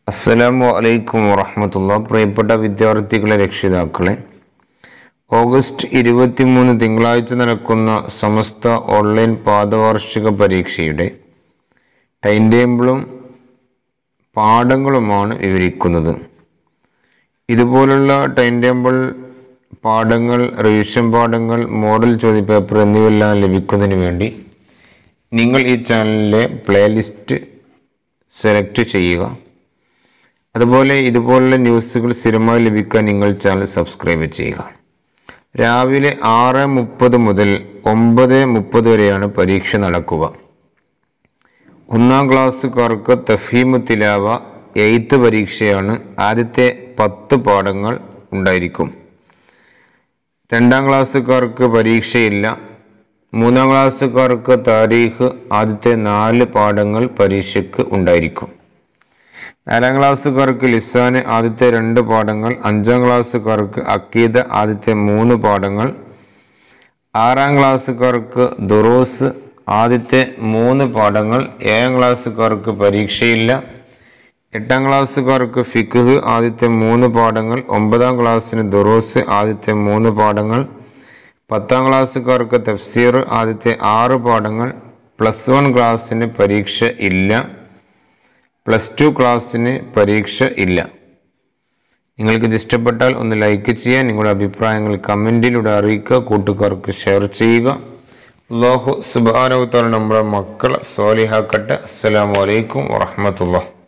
അസ്സലാമു അലൈക്കും വറഹമത്തുള്ള പ്രിയപ്പെട്ട വിദ്യാർത്ഥികളെ രക്ഷിതാക്കളെ ഓഗസ്റ്റ് ഇരുപത്തിമൂന്ന് തിങ്കളാഴ്ച നടക്കുന്ന സമസ്ത ഓൺലൈൻ പാദവാർഷിക പരീക്ഷയുടെ ടൈം ടേബിളും പാഠങ്ങളുമാണ് വിവരിക്കുന്നത് ഇതുപോലുള്ള ടൈം ടേബിൾ പാഠങ്ങൾ റിവിഷൻ പാഠങ്ങൾ മോഡൽ ചോദ്യപേപ്പർ എന്നിവയെല്ലാം ലഭിക്കുന്നതിന് വേണ്ടി നിങ്ങൾ ഈ ചാനലിലെ പ്ലേലിസ്റ്റ് സെലക്ട് ചെയ്യുക അതുപോലെ ഇതുപോലുള്ള ന്യൂസുകൾ സ്ഥിരമായി ലഭിക്കാൻ നിങ്ങൾ ചാനൽ സബ്സ്ക്രൈബ് ചെയ്യുക രാവിലെ ആറ് മുപ്പത് മുതൽ ഒമ്പത് മുപ്പത് വരെയാണ് പരീക്ഷ നടക്കുക ഒന്നാം ക്ലാസ്സുകാർക്ക് തഫീമു തിലാവ എയ്ത്ത് പരീക്ഷയാണ് ആദ്യത്തെ പത്ത് പാഠങ്ങൾ ഉണ്ടായിരിക്കും രണ്ടാം ക്ലാസ്സുകാർക്ക് പരീക്ഷയില്ല മൂന്നാം ക്ലാസ്സുകാർക്ക് താരീഖ് ആദ്യത്തെ നാല് പാഠങ്ങൾ പരീക്ഷയ്ക്ക് ഉണ്ടായിരിക്കും നാലാം ക്ലാസ്സുകാർക്ക് ലിസാന് ആദ്യത്തെ രണ്ട് പാഠങ്ങൾ അഞ്ചാം ക്ലാസ്സുകാർക്ക് അക്കീദ ആദ്യത്തെ മൂന്ന് പാഠങ്ങൾ ആറാം ക്ലാസ്സുകാർക്ക് ദുറൂസ് ആദ്യത്തെ മൂന്ന് പാഠങ്ങൾ ഏഴാം ക്ലാസ്സുകാർക്ക് പരീക്ഷയില്ല എട്ടാം ക്ലാസ്സുകാർക്ക് ഫിഖ് ആദ്യത്തെ മൂന്ന് പാഠങ്ങൾ ഒമ്പതാം ക്ലാസ്സിന് ദുറൂസ് ആദ്യത്തെ മൂന്ന് പാഠങ്ങൾ പത്താം ക്ലാസ്സുകാർക്ക് തഫ്സീർ ആദ്യത്തെ ആറ് പാഠങ്ങൾ പ്ലസ് വൺ ക്ലാസ്സിന് പരീക്ഷ ഇല്ല പ്ലസ് ടു ക്ലാസ്സിന് പരീക്ഷ ഇല്ല നിങ്ങൾക്ക് ഇത് ഇഷ്ടപ്പെട്ടാൽ ഒന്ന് ലൈക്ക് ചെയ്യുക നിങ്ങളുടെ അഭിപ്രായങ്ങൾ കമൻറ്റിലൂടെ അറിയിക്കുക കൂട്ടുകാർക്ക് ഷെയർ ചെയ്യുക അള്ളാഹു സുബാനവത്താൽ നമ്മുടെ മക്കളെ സോലിഹാക്കട്ടെ അസ്സലാമു അലൈക്കും വറഹമത്തുള്ള